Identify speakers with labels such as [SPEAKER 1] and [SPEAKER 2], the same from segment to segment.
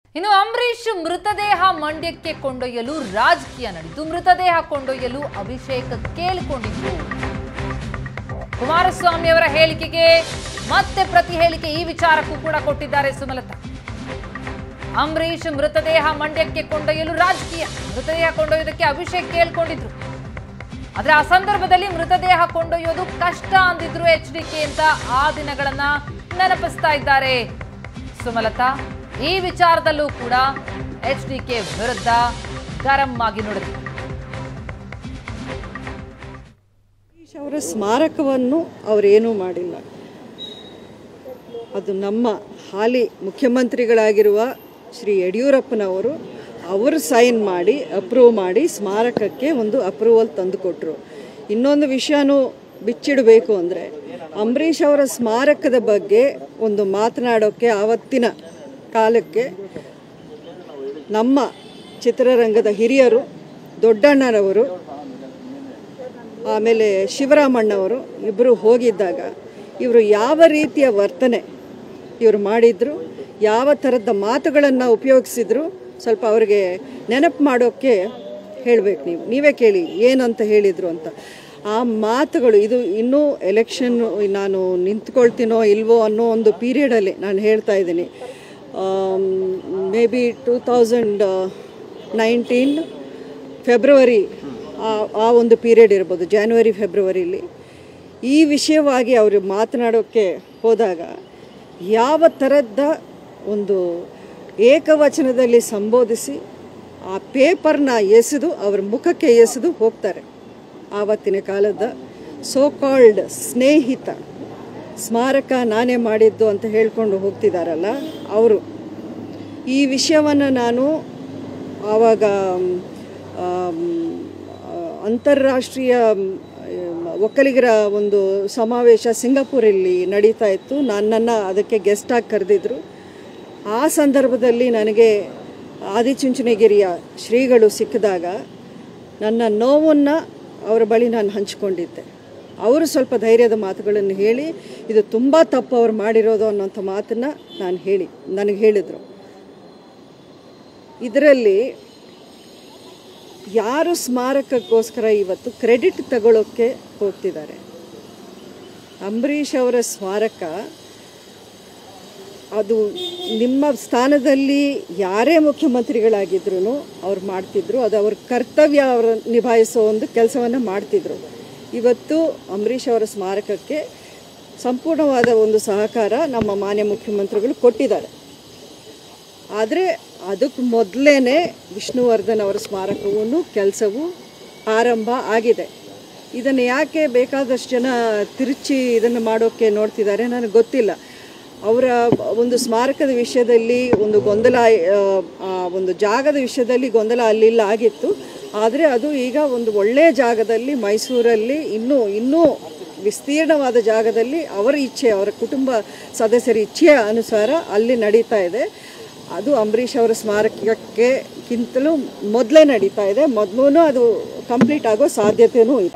[SPEAKER 1] ಇನ್ನು ಅಂಬರೀಷ್ ಮೃತದೇಹ ಮಂಡ್ಯಕ್ಕೆ ಕೊಂಡೊಯ್ಯಲು ರಾಜಕೀಯ ನಡೆದು ಮೃತದೇಹ ಕೊಂಡೊಯ್ಯಲು ಅಭಿಷೇಕ್ ಕೇಳಿಕೊಂಡಿದ್ರು ಕುಮಾರಸ್ವಾಮಿ ಅವರ ಹೇಳಿಕೆಗೆ ಮತ್ತೆ ಪ್ರತಿ ಹೇಳಿಕೆ ಈ ವಿಚಾರಕ್ಕೂ ಕೂಡ ಕೊಟ್ಟಿದ್ದಾರೆ ಸುಮಲತಾ ಅಂಬರೀಷ್ ಮೃತದೇಹ ಮಂಡ್ಯಕ್ಕೆ ಕೊಂಡೊಯ್ಯಲು ರಾಜಕೀಯ ಮೃತದೇಹ ಕೊಂಡೊಯ್ಯೋದಕ್ಕೆ ಅಭಿಷೇಕ್ ಕೇಳ್ಕೊಂಡಿದ್ರು ಆದ್ರೆ ಆ ಸಂದರ್ಭದಲ್ಲಿ ಮೃತದೇಹ ಕೊಂಡೊಯ್ಯೋದು ಕಷ್ಟ ಅಂದಿದ್ರು ಎಚ್ ಡಿ ಕೆ ಅಂತ ಆ ದಿನಗಳನ್ನ ನೆನಪಿಸ್ತಾ ಇದ್ದಾರೆ ಸುಮಲತಾ ಈ ವಿಚಾರದಲ್ಲೂ ಕೂಡ ಎಚ್ ಡಿ ಕೆ ವಿರುದ್ಧ ಗರಂ ಆಗಿ ನುಡಿದ್ರು
[SPEAKER 2] ಅಂಬರೀಷ್ ಅವರ ಸ್ಮಾರಕವನ್ನು ಅವರೇನೂ ಮಾಡಿಲ್ಲ ಅದು ನಮ್ಮ ಹಾಲಿ ಮುಖ್ಯಮಂತ್ರಿಗಳಾಗಿರುವ ಶ್ರೀ ಯಡಿಯೂರಪ್ಪನವರು ಅವರು ಸೈನ್ ಮಾಡಿ ಅಪ್ರೂವ್ ಮಾಡಿ ಸ್ಮಾರಕಕ್ಕೆ ಒಂದು ಅಪ್ರೂವಲ್ ತಂದುಕೊಟ್ರು ಇನ್ನೊಂದು ವಿಷಯನೂ ಬಿಚ್ಚಿಡಬೇಕು ಅಂದರೆ ಅಂಬರೀಷ್ ಅವರ ಸ್ಮಾರಕದ ಬಗ್ಗೆ ಒಂದು ಮಾತನಾಡೋಕ್ಕೆ ಆವತ್ತಿನ ಕಾಲಕ್ಕೆ ನಮ್ಮ ಚಿತ್ರರಂಗದ ಹಿರಿಯರು ದೊಡ್ಡಣ್ಣನವರು ಆಮೇಲೆ ಶಿವರಾಮಣ್ಣವರು ಇಬ್ಬರು ಹೋಗಿದ್ದಾಗ ಇವರು ಯಾವ ರೀತಿಯ ವರ್ತನೆ ಇವರು ಮಾಡಿದ್ರು ಯಾವ ಥರದ ಮಾತುಗಳನ್ನು ಉಪಯೋಗಿಸಿದ್ರು ಸ್ವಲ್ಪ ಅವರಿಗೆ ನೆನಪು ಮಾಡೋಕ್ಕೆ ಹೇಳಬೇಕು ನೀವು ನೀವೇ ಕೇಳಿ ಏನಂತ ಹೇಳಿದರು ಅಂತ ಆ ಮಾತುಗಳು ಇದು ಇನ್ನೂ ಎಲೆಕ್ಷನ್ ನಾನು ನಿಂತ್ಕೊಳ್ತೀನೋ ಇಲ್ವೋ ಅನ್ನೋ ಒಂದು ಪೀರಿಯಡಲ್ಲಿ ನಾನು ಹೇಳ್ತಾ ಇದ್ದೀನಿ maybe two thousand nineteen February ಆ- ಆ ಒಂದು ಪೀರಿಯಡ್ ಇರ್ಬೋದು ಜಾನ್ವರಿ ಫೆಬ್ರವರಿಲಿ ಈ ವಿಷಯವಾಗಿ ಅವರು ಮಾತನಾಡೋಕ್ಕೆ ಹೋದಾಗ ಯಾವ ಥರದ ಒಂದು ಏಕವಚನದಲ್ಲಿ ಸಂಬೋಧಿಸಿ ಆ ಪೇಪರ್ನ ಎಸೆದು ಅವ್ರ ಮುಖಕ್ಕೆ ಎಸೆದು ಹೋಗ್ತಾರೆ ಆವತ್ತಿನ ಕಾಲದ ಸೋ ಕಾಲ್ಡ್ ಸ್ನೇಹಿತ ಸ್ಮಾರಕ ನಾನೇ ಮಾಡಿದ್ದು ಅಂತ ಹೇಳ್ಕೊಂಡು ಹೋಗ್ತಿದ್ದಾರಲ್ಲ ಅವರು ಈ ವಿಷಯವನ್ನು ನಾನು ಆವಾಗ ಆಮ್, ಆ, ಅಂತಾರಾಷ್ಟ್ರೀಯ ಮ್, ಒಕ್ಕಲಿಗರ ಒಂದು ಸಮಾವೇಶ ಸಿಂಗಾಪುರಲ್ಲಿ ನಡೀತಾ ಇತ್ತು ನನ್ನನ್ನು ಅದಕ್ಕೆ ಗೆಸ್ಟಾಗಿ ಕರೆದಿದ್ರು ಆ ಸಂದರ್ಭದಲ್ಲಿ ನನಗೆ ಆದಿಚುಂಚನಗಿರಿಯ ಶ್ರೀಗಳು ಸಿಕ್ಕಿದಾಗ ನನ್ನ ನೋವನ್ನು ಅವರ ಬಳಿ ನಾನು ಹಂಚಿಕೊಂಡಿದ್ದೆ ಅವರು ಸ್ವಲ್ಪ ಧೈರ್ಯದ ಮಾತುಗಳನ್ನು ಹೇಳಿ ಇದು ತುಂಬ ತಪ್ಪು ಅವ್ರು ಮಾಡಿರೋದು ಅನ್ನೋಂಥ ಮಾತನ್ನು ನಾನು ಹೇಳಿ ನನಗೆ ಹೇಳಿದರು ಇದರಲ್ಲಿ ಯಾರು ಸ್ಮಾರಕಕ್ಕೋಸ್ಕರ ಇವತ್ತು ಕ್ರೆಡಿಟ್ ತಗೊಳ್ಳೋಕ್ಕೆ ಹೋಗ್ತಿದ್ದಾರೆ ಅಂಬರೀಷ್ ಅವರ ಸ್ಮಾರಕ ಅದು ನಿಮ್ಮ ಸ್ಥಾನದಲ್ಲಿ ಯಾರೇ ಮುಖ್ಯಮಂತ್ರಿಗಳಾಗಿದ್ರು ಅವ್ರು ಮಾಡ್ತಿದ್ರು ಅದು ಅವ್ರ ಕರ್ತವ್ಯ ಅವರ ನಿಭಾಯಿಸೋ ಒಂದು ಕೆಲಸವನ್ನು ಮಾಡ್ತಿದ್ರು ಇವತ್ತು ಅಂಬರೀಷ್ ಅವರ ಸ್ಮಾರಕಕ್ಕೆ ಸಂಪೂರ್ಣವಾದ ಒಂದು ಸಹಕಾರ ನಮ್ಮ ಮಾನ್ಯ ಮುಖ್ಯಮಂತ್ರಿಗಳು ಕೊಟ್ಟಿದ್ದಾರೆ ಆದರೆ ಅದಕ್ಕೆ ಮೊದಲೇ ವಿಷ್ಣುವರ್ಧನ್ ಅವರ ಸ್ಮಾರಕವನ್ನು ಕೆಲಸವು ಆರಂಭ ಆಗಿದೆ ಇದನ್ನು ಯಾಕೆ ಬೇಕಾದಷ್ಟು ಜನ ತಿರುಚಿ ಇದನ್ನು ಮಾಡೋಕ್ಕೆ ನೋಡ್ತಿದ್ದಾರೆ ನನಗೆ ಗೊತ್ತಿಲ್ಲ ಅವರ ಒಂದು ಸ್ಮಾರಕದ ವಿಷಯದಲ್ಲಿ ಒಂದು ಗೊಂದಲ ಆ, ಆ ಒಂದು ಜಾಗದ ವಿಷಯದಲ್ಲಿ ಗೊಂದಲ ಅಲ್ಲಿಲ್ಲ ಆಗಿತ್ತು ಆದರೆ ಅದು ಈಗ ಒಂದು ಒಳ್ಳೆಯ ಜಾಗದಲ್ಲಿ ಮೈಸೂರಲ್ಲಿ ಇನ್ನೂ ಇನ್ನೂ ವಿಸ್ತೀರ್ಣವಾದ ಜಾಗದಲ್ಲಿ ಅವರ ಇಚ್ಛೆ ಅವರ ಕುಟುಂಬ ಸದಸ್ಯರ ಇಚ್ಛೆಯ ಅನುಸಾರ ಅಲ್ಲಿ ನಡೀತಾ ಇದೆ ಅದು ಅಂಬರೀಷ್ ಅವರ ಸ್ಮಾರಕಕ್ಕೆಗಿಂತಲೂ ಮೊದಲೇ ನಡೀತಾ ಇದೆ ಮೊದಲು ಅದು ಕಂಪ್ಲೀಟ್ ಆಗೋ ಸಾಧ್ಯತೆಯೂ ಇದೆ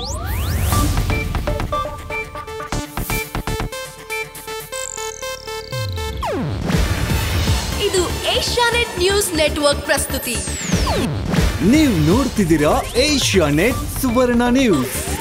[SPEAKER 3] ಇದು ಏಷ್ಯಾನೆಟ್ ನ್ಯೂಸ್ ನೆಟ್ವರ್ಕ್ ಪ್ರಸ್ತುತಿ
[SPEAKER 4] ನೀವು ನೋಡ್ತಿದ್ದೀರಾ ಏಷ್ಯಾ ನೆಟ್ ಸುವರ್ಣ ನ್ಯೂಸ್